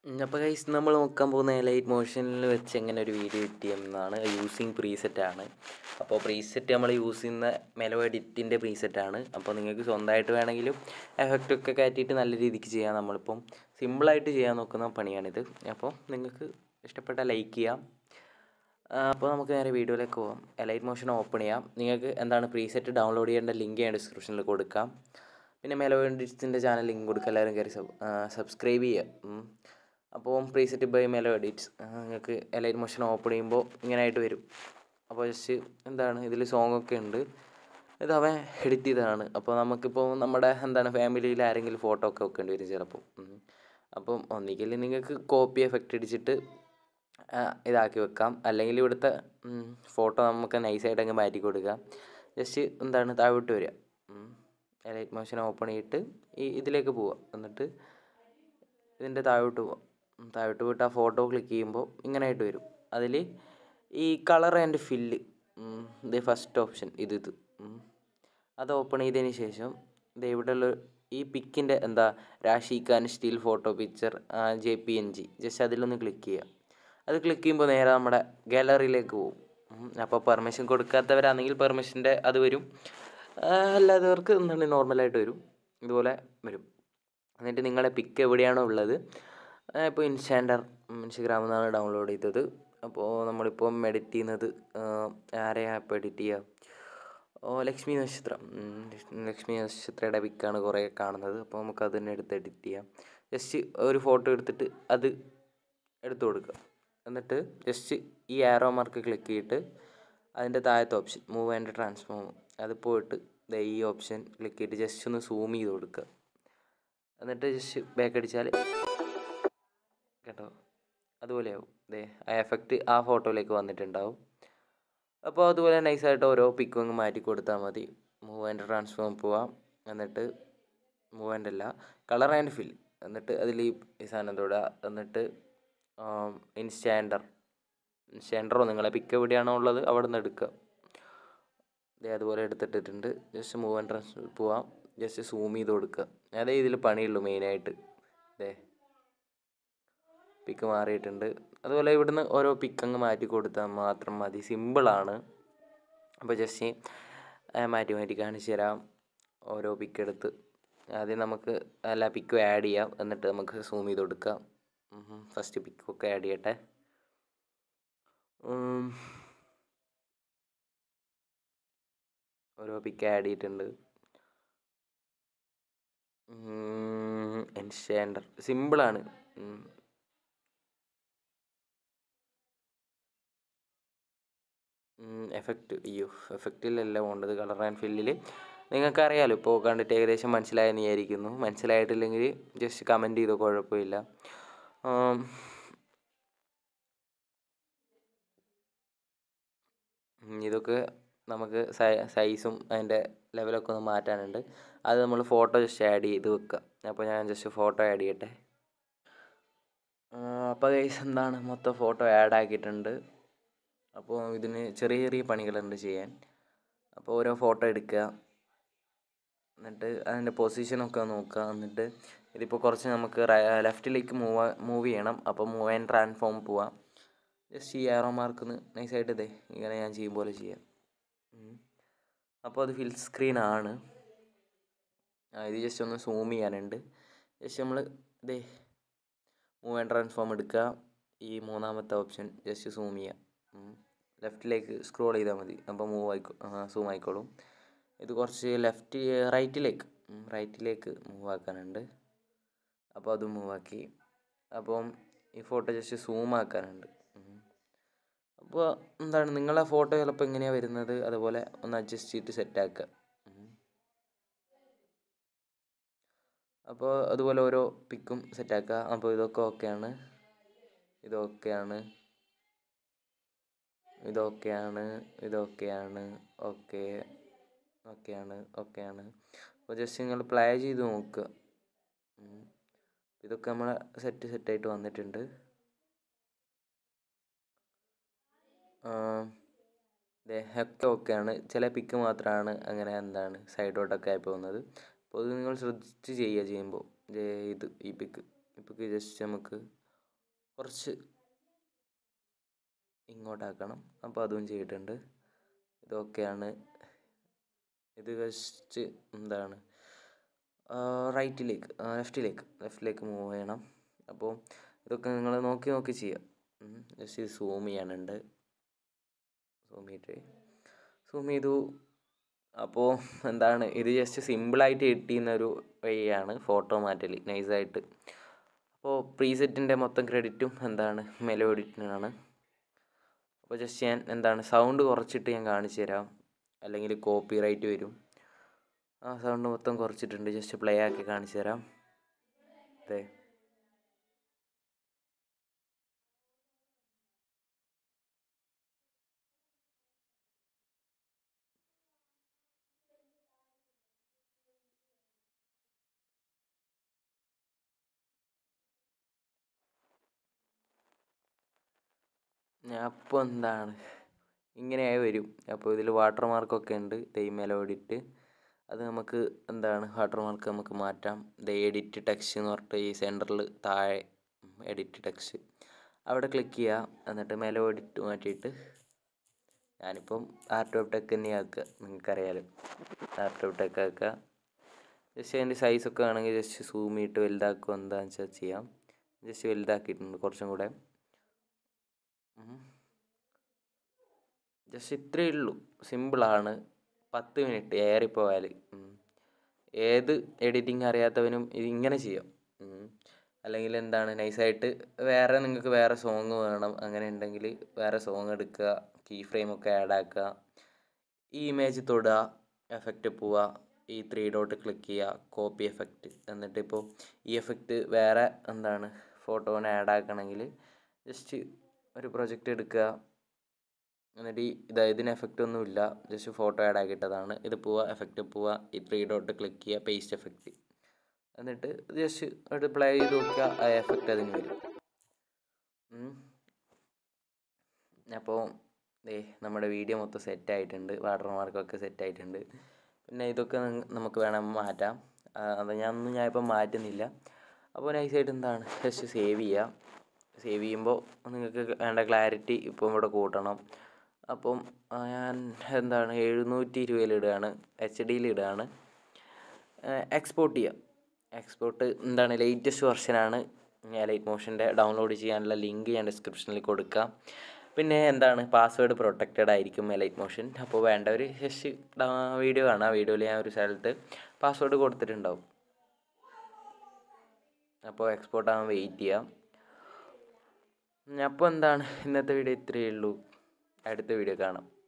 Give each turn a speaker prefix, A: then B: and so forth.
A: അപ്പോൾ ഗൈസ് നമ്മൾ നോക്കാൻ പോകുന്ന ലൈറ്റ് മോഷനിൽ വെച്ച് എങ്ങനെ ഒരു വീഡിയോ എഡിറ്റ് ചെയ്യാം എന്നാണ് യൂസിങ് പ്രീസെറ്റ് ആണ് അപ്പോൾ പ്രീസെറ്റ് നമ്മൾ യൂസ് ചെയ്യുന്ന മെലോ എഡിറ്റിൻ്റെ പ്രീസെറ്റ് ആണ് അപ്പോൾ നിങ്ങൾക്ക് സ്വന്തമായിട്ട് വേണമെങ്കിലും എഫക്റ്റ് ഒക്കെ കയറ്റിയിട്ട് നല്ല രീതിക്ക് ചെയ്യാം നമ്മളിപ്പം സിമ്പിളായിട്ട് ചെയ്യാൻ നോക്കുന്ന പണിയാണിത് അപ്പോൾ നിങ്ങൾക്ക് ഇഷ്ടപ്പെട്ട ലൈക്ക് ചെയ്യാം ആ, അപ്പോൾ നമുക്ക് നേരെ വീഡിയോയിലേക്ക് പോകാം ലൈറ്റ് മോഷൻ ഓപ്പൺ ചെയ്യാം നിങ്ങൾക്ക് എന്താണ് പ്രീസെറ്റ് ഡൗൺലോഡ് ചെയ്യേണ്ട ലിങ്ക് ഞാൻ ഡിസ്ക്രിപ്ഷനിൽ കൊടുക്കാം പിന്നെ മെലോ എഡിറ്റ്സിൻ്റെ ചാനൽ ലിങ്ക് കൊടുക്കുക എല്ലാവരും കയറി സബ് സബ്സ്ക്രൈബ് ചെയ്യുക ഉം. അപ്പോൾ പ്രീസെറ്റ് ബൈ മെലോ എഡിറ്റ്സ് നിങ്ങൾക്ക് ലൈറ്റ് മോഷൻ ഓപ്പൺ ചെയ്യുമ്പോൾ ഇങ്ങനെയായിട്ട് വരും അപ്പോൾ ജസ്റ്റ് എന്താണ് ഇതിൽ സോങ് ഒക്കെ ഉണ്ട് ഇത് അവൻ എഡിറ്റ് ചെയ്തതാണ് അപ്പോൾ നമുക്കിപ്പോൾ നമ്മുടെ എന്താണ് ഫാമിലിയിൽ ആരെങ്കിലും ഫോട്ടോ ഒക്കെ വെക്കേണ്ടി വരും ചിലപ്പോൾ ഉം. അപ്പം ഒന്നുകിൽ നിങ്ങൾക്ക് കോപ്പി എഫക്റ്റ് അടിച്ചിട്ട് ആ, ഇതാക്കി വെക്കാം അല്ലെങ്കിൽ ഇവിടുത്തെ ഫോട്ടോ നമുക്ക് നൈസായിട്ട് അങ്ങ് മാറ്റി കൊടുക്കാം ജസ്റ്റ് എന്താണ് താഴോട്ട് വരിക ലൈറ്റ് മോഷൻ ഓപ്പൺ ചെയ്തിട്ട് ഈ ഇതിലേക്ക് പോവുക എന്നിട്ട് ഇതിൻ്റെ താഴോട്ട് പോവാം ഉം, താഴോട്ട് പോയിട്ട് ആ ഫോട്ടോ ക്ലിക്ക് ചെയ്യുമ്പോൾ ഇങ്ങനെയായിട്ട് വരും അതിൽ ഈ കളർ ആൻഡ് ഫില്ല് ഇത് ഫസ്റ്റ് ഓപ്ഷൻ ഇത് ഇത് ഉം. അത് ഓപ്പൺ ചെയ്തതിന് ശേഷം ഇത് ഇവിടെയുള്ള ഈ പിക്കിൻ്റെ എന്താ Rashi Khan still photo picture J P N G just അതിലൊന്ന് ക്ലിക്ക് ചെയ്യുക അത് ക്ലിക്ക് ചെയ്യുമ്പോൾ നേരെ നമ്മുടെ ഗാലറിയിലേക്ക് പോകും അപ്പോൾ പെർമിഷൻ കൊടുക്കാത്തവരാണെങ്കിൽ പെർമിഷൻ്റെ അത് വരും ആ, അല്ലാത്തവർക്ക് എന്താണ് നോർമലായിട്ട് വരും ഇതുപോലെ വരും എന്നിട്ട് നിങ്ങളുടെ പിക്ക് എവിടെയാണോ ഉള്ളത് ഇപ്പോൾ ഇൻസ്റ്റാൻഡർ ഇൻസ്റ്റഗ്രാമിൽ നിന്നാണ് ഡൗൺലോഡ് ചെയ്തത് അപ്പോൾ നമ്മളിപ്പം എഡിറ്റ് ചെയ്യുന്നത് ആരെയാ ഇപ്പോൾ എഡിറ്റ് ചെയ്യുക ഓ ലക്ഷ്മി നക്ഷത്രം ഉം, ലക്ഷ്മി നക്ഷത്രയുടെ പിക്കാണ് കുറേ കാണുന്നത് അപ്പോൾ നമുക്ക് അത് തന്നെ എടുത്ത് എഡിറ്റ് ചെയ്യാം ജസ്റ്റ് ഒരു ഫോട്ടോ എടുത്തിട്ട് അത് എടുത്തു കൊടുക്കുക എന്നിട്ട് ജസ്റ്റ് ഈ ആരോ മാർക്ക് ക്ലിക്ക് ചെയ്തിട്ട് അതിൻ്റെ താഴത്തെ ഓപ്ഷൻ മൂവ് ആൻഡ് ട്രാൻസ്ഫോം അത് പോയിട്ട് ദേ ഈ ഓപ്ഷൻ ക്ലിക്ക് ചെയ്തിട്ട് ജസ്റ്റ് ഒന്ന് സൂം ചെയ്ത് കൊടുക്കുക എന്നിട്ട് ജസ്റ്റ് ബാക്ക് അടിച്ചാൽ കേട്ടോ അതുപോലെയാവും ദേ ആ എഫക്റ്റ് ആ ഫോട്ടോയിലേക്ക് വന്നിട്ടുണ്ടാവും അപ്പോൾ അതുപോലെ നൈസായിട്ട് ഓരോ പിക്കും അങ്ങ് മാറ്റി കൊടുത്താൽ മതി മൂവ് ആൻഡ് ട്രാൻസ്ഫോം പോവാം എന്നിട്ട് മൂവ് ആൻഡ് അല്ല കളർ ആൻഡ് ഫിൽ എന്നിട്ട് അതിൽ ഈ ഈ സാധനം തൊടുക എന്നിട്ട് ഇൻസ്റ്റാൻഡർ ഇൻസ്റ്റാൻഡറോ നിങ്ങളെ പിക്ക് എവിടെയാണോ ഉള്ളത് അവിടെ നിന്ന് എടുക്കുക ദേ അതുപോലെ എടുത്തിട്ടിട്ടുണ്ട് ജസ്റ്റ് മൂവ് ആൻഡ് ട്രാൻസ്ഫർ പോവാം ജസ്റ്റ് സൂം ചെയ്ത് കൊടുക്കുക അതേ ഇതിൽ പണിയുള്ളൂ മെയിനായിട്ട് ദേ പിക്ക് മാറിയിട്ടുണ്ട് അതുപോലെ ഇവിടുന്ന് ഓരോ പിക്ക് അങ്ങ് മാറ്റി കൊടുത്താൽ മാത്രം മതി സിമ്പിളാണ് അപ്പോൾ ജസ്റ്റ് മാറ്റി മാറ്റി കാണിച്ചു തരാം ഓരോ പിക്ക് എടുത്ത് ആദ്യം നമുക്ക് എല്ലാ പിക്കും ആഡ് ചെയ്യാം എന്നിട്ട് നമുക്ക് സൂം ചെയ്ത് കൊടുക്കാം ഫസ്റ്റ് പിക്കൊക്കെ ആഡ് ചെയ്യട്ടെ ഉം. ഓരോ പിക്ക് ആഡ് ചെയ്തിട്ടുണ്ട് എൻസ്റ്റാൻഡർ സിമ്പിളാണ് എഫക്റ്റ് അയ്യോ എഫക്റ്റിലല്ല പോകേണ്ടത് കളർ ആൻഡ് ഫില്ലിൽ നിങ്ങൾക്കറിയാലോ ഇപ്പോൾ കണ്ടിട്ട് ഏകദേശം മനസ്സിലായെന്ന് വിചാരിക്കുന്നു മനസ്സിലായിട്ടില്ലെങ്കിൽ ജസ്റ്റ് കമൻറ്റ് ചെയ്തോ കുഴപ്പമില്ല ആം, ഉം, ഇതൊക്കെ നമുക്ക് സൈസും അതിൻ്റെ ലെവലൊക്കെ ഒന്ന് മാറ്റാനുണ്ട് അത് നമ്മൾ ഫോട്ടോ ജസ്റ്റ് ആഡ് ചെയ്ത് വെക്കുക അപ്പോൾ ഞാൻ ജസ്റ്റ് ഫോട്ടോ ആഡ് ചെയ്യട്ടെ അപ്പോൾ ഗൈസ് എന്താണ് മൊത്തം ഫോട്ടോ ആഡ് ആക്കിയിട്ടുണ്ട് അപ്പോൾ ഇതിന് ചെറിയ ചെറിയ പണികളുണ്ട് ചെയ്യാൻ അപ്പോൾ ഓരോ ഫോട്ടോ എടുക്കുക എന്നിട്ട് അതിൻ്റെ പൊസിഷനൊക്കെ നോക്കുക എന്നിട്ട് ഇതിപ്പോൾ കുറച്ച് നമുക്ക് ലെഫ്റ്റിലേക്ക് മൂവ് മൂവ് ചെയ്യണം അപ്പോൾ മൂവ് ആൻഡ് ട്രാൻസ്ഫോം പോവാം ജസ്റ്റ് ഈ ആറോ മാർക്കിന്ന് നൈസായിട്ട് ഇതേ ഇങ്ങനെ ഞാൻ ചെയ്യും പോലെ ചെയ്യാം ഉം. അപ്പോൾ അത് ഫിൽ സ്ക്രീൻ ആണ് ആ ഇത് ജസ്റ്റ് ഒന്ന് സൂം ചെയ്യാനുണ്ട് ജസ്റ്റ് നമ്മൾ ഇതേ മൂവ് ആൻഡ് ട്രാൻസ്ഫോം എടുക്കുക ഈ മൂന്നാമത്തെ ഓപ്ഷൻ ജസ്റ്റ് സൂം ചെയ്യുക ലെഫ്റ്റിലേക്ക് സ്ക്രോൾ ചെയ്താൽ മതി അപ്പോൾ മൂവ് ആയിക്കോ സൂം ആയിക്കോളും ഇത് കുറച്ച് ലെഫ്റ്റ് റൈറ്റിലേക്ക് റൈറ്റിലേക്ക് മൂവ് ആക്കാനുണ്ട് അപ്പോൾ അത് മൂവ് ആക്കി അപ്പം ഈ ഫോട്ടോ ജസ്റ്റ് സൂം ആക്കാനുണ്ട് ഉം. അപ്പോൾ എന്താണ് നിങ്ങളെ ഫോട്ടോ ചിലപ്പോൾ എങ്ങനെയാണ് വരുന്നത് അതുപോലെ ഒന്ന് അഡ്ജസ്റ്റ് ചെയ്തിട്ട് സെറ്റ് ആക്കുക ഉം. അപ്പോൾ അതുപോലെ ഓരോ പിക്കും സെറ്റ് ആക്കുക അപ്പോൾ ഇതൊക്കെ ഓക്കെയാണ് ഇതൊക്കെയാണ് ഇതൊക്കെയാണ് ഇതൊക്കെയാണ് ഓക്കെ ഓക്കെയാണ് ഓക്കെയാണ് അപ്പോൾ ജസ്റ്റ് നിങ്ങൾ പ്ലേ ചെയ്ത് നോക്കുക ഉം. ഇതൊക്കെ നമ്മളെ സെറ്റ് സെറ്റായിട്ട് വന്നിട്ടുണ്ട് ഒക്കെ ഓക്കെയാണ് ചില പിക്ക് മാത്രമാണ് അങ്ങനെ എന്താണ് സൈഡോട്ടൊക്കെ ആയി പോകുന്നത് അപ്പോൾ ഇത് നിങ്ങൾ ശ്രദ്ധിച്ച് ചെയ്യുക ചെയ്യുമ്പോൾ ഇത് ഈ പിക്ക് ഈ പിക്ക് ജസ്റ്റ് നമുക്ക് കുറച്ച് ഇങ്ങോട്ടാക്കണം അപ്പോൾ അതും ചെയ്തിട്ടുണ്ട് ഇതൊക്കെയാണ് ഇത് ജസ്റ്റ് എന്താണ് റൈറ്റിലേക്ക് ലെഫ്റ്റിലേക്ക് ലെഫ്റ്റിലേക്ക് മൂവ് ചെയ്യണം അപ്പോൾ ഇതൊക്കെ നിങ്ങൾ നോക്കി നോക്കി ചെയ്യാം ജസ്റ്റ് ഇത് സൂം ചെയ്യാനുണ്ട് സൂം ചെയ്തിട്ട് സൂം ചെയ്തു അപ്പോൾ എന്താണ് ഇത് ജസ്റ്റ് സിമ്പിളായിട്ട് എഡിറ്റ് ചെയ്യുന്ന ഒരു വഴിയാണ് ഫോട്ടോ മാറ്റൽ നൈസായിട്ട് അപ്പോൾ പ്രീസെറ്റിൻ്റെ മൊത്തം ക്രെഡിറ്റും എന്താണ് മെലോ എഡിറ്റിനാണ് അപ്പോൾ ജസ്റ്റ് ഞാൻ എന്താണ് സൗണ്ട് കുറച്ചിട്ട് ഞാൻ കാണിച്ചു തരാം അല്ലെങ്കിൽ കോപ്പി റൈറ്റ് വരും ആ സൗണ്ട് മൊത്തം കുറച്ചിട്ടുണ്ട് ജസ്റ്റ് പ്ലേ ആക്കി കാണിച്ചു തരാം അതെ അപ്പോൾ എന്താണ് ഇങ്ങനെയായി വരും അപ്പോൾ ഇതിൽ വാട്ടർ മാർക്കൊക്കെ ഉണ്ട് തേയ്മേല ഓടിയിട്ട് അത് നമുക്ക് എന്താണ് വാട്ടർ മാർക്ക് നമുക്ക് മാറ്റാം ദ എഡിറ്റ് ടെക്സ്റ്റ് എന്ന് പറഞ്ഞിട്ട് ഈ സെൻറ്ററിൽ താഴെ എഡിറ്റ് ടെക്സ്റ്റ് അവിടെ ക്ലിക്ക് ചെയ്യുക എന്നിട്ട് മേലെ എഡിറ്റ് മാറ്റിയിട്ട് ഞാനിപ്പം ആർട്ട് ഓഫ് ടെക്ക് തന്നെ ആക്കുക നിങ്ങൾക്കറിയാലോ ആർട്ട് ഓഫ് ടെക്ക് ആക്കുക ജസ്റ്റ് അതിൻ്റെ സൈസൊക്കെ ആണെങ്കിൽ ജസ്റ്റ് സൂം ചെയ്തിട്ട് വലുതാക്കുക എന്താണെന്ന് വെച്ചാൽ ചെയ്യാം ജസ്റ്റ് വലുതാക്കിയിട്ടുണ്ട് കുറച്ചും കൂടെ ജസ്റ്റ് ഇത്രയേ ഉള്ളൂ സിമ്പിളാണ് പത്ത് മിനിറ്റ് ഏറിപ്പോയാൽ ഏത് എഡിറ്റിംഗ് അറിയാത്തവനും ഇത് ഇങ്ങനെ ചെയ്യാം അല്ലെങ്കിൽ എന്താണ് നൈസായിട്ട് വേറെ നിങ്ങൾക്ക് വേറെ സോങ് വേണം അങ്ങനെ ഉണ്ടെങ്കിൽ വേറെ സോങ് എടുക്കുക കീ ഫ്രെയിമൊക്കെ ആഡ് ആക്കുക ഈ ഇമേജ് തൊടുക എഫക്റ്റ് പോവുക ഈ ത്രീ ഡോട്ട് ക്ലിക്ക് ചെയ്യുക കോപ്പി എഫക്റ്റ് എന്നിട്ട് ഇപ്പോൾ ഈ എഫക്റ്റ് വേറെ എന്താണ് ഫോട്ടോനെ ആഡ് ആക്കണമെങ്കിൽ ജസ്റ്റ് ഒരു പ്രൊജക്റ്റ് എടുക്കുക എന്നിട്ട് ഈ ഇതാ ഇതിന് എഫക്റ്റ് ഒന്നുമില്ല ജസ്റ്റ് ഫോട്ടോ ആഡ് ആക്കിയിട്ടതാണ് ഇത് പോവുക എഫക്റ്റ് പോവുക ഈ ത്രീ ഡോട്ട് ക്ലിക്ക് ചെയ്യുക പേസ്റ്റ് എഫക്റ്റ് എന്നിട്ട് ജസ്റ്റ് ഒരു പ്ലേ ചെയ്ത് നോക്കുക ആ എഫക്റ്റ് അതിന് വരും അപ്പോൾ ദേ നമ്മുടെ വീഡിയോ മൊത്തം സെറ്റ് ആയിട്ടുണ്ട് വാട്ടർ മാർക്കൊക്കെ സെറ്റ് ആയിട്ടുണ്ട് പിന്നെ ഇതൊക്കെ നമുക്ക് വേണം മാറ്റാം അത് ഞാനൊന്നും ഞാൻ ഇപ്പം മാറ്റുന്നില്ല അപ്പോൾ നൈസായിട്ട് എന്താണ് ജസ്റ്റ് സേവ് ചെയ്യുക സേവ് ചെയ്യുമ്പോൾ നിങ്ങൾക്ക് വേണ്ട ക്ലാരിറ്റി ഇപ്പം ഇവിടെ കൂട്ടണം അപ്പം ഞാൻ എന്താണ് എഴുന്നൂറ്റി ഇരുപതിൽ ഇടുകയാണ് എച്ച് ഡിയിൽ ഇടുകയാണ് എക്സ്പോർട്ട് ചെയ്യുക എക്സ്പോർട്ട് എന്താണ് ലേറ്റസ്റ്റ് വെർഷനാണ് ലൈറ്റ് മോഷൻ്റെ ഡൗൺലോഡ് ചെയ്യാനുള്ള ലിങ്ക് ഞാൻ ഡിസ്ക്രിപ്ഷനിൽ കൊടുക്കാം പിന്നെ എന്താണ് പാസ്വേഡ് പ്രൊട്ടക്റ്റഡ് ആയിരിക്കും ലൈറ്റ് മോഷൻ അപ്പോൾ വേണ്ടവർ ജസ്റ്റ് വീഡിയോ കാണാം വീഡിയോയിൽ ഞാൻ ഒരു സ്ഥലത്ത് പാസ്വേഡ് കൊടുത്തിട്ടുണ്ടാവും അപ്പോൾ എക്സ്പോർട്ട് ആവാൻ വെയിറ്റ് ചെയ്യാം അപ്പോൾ എന്താണ് ഇന്നത്തെ വീഡിയോ ഇത്രയേ ഉള്ളൂ അടുത്ത വീഡിയോ കാണാം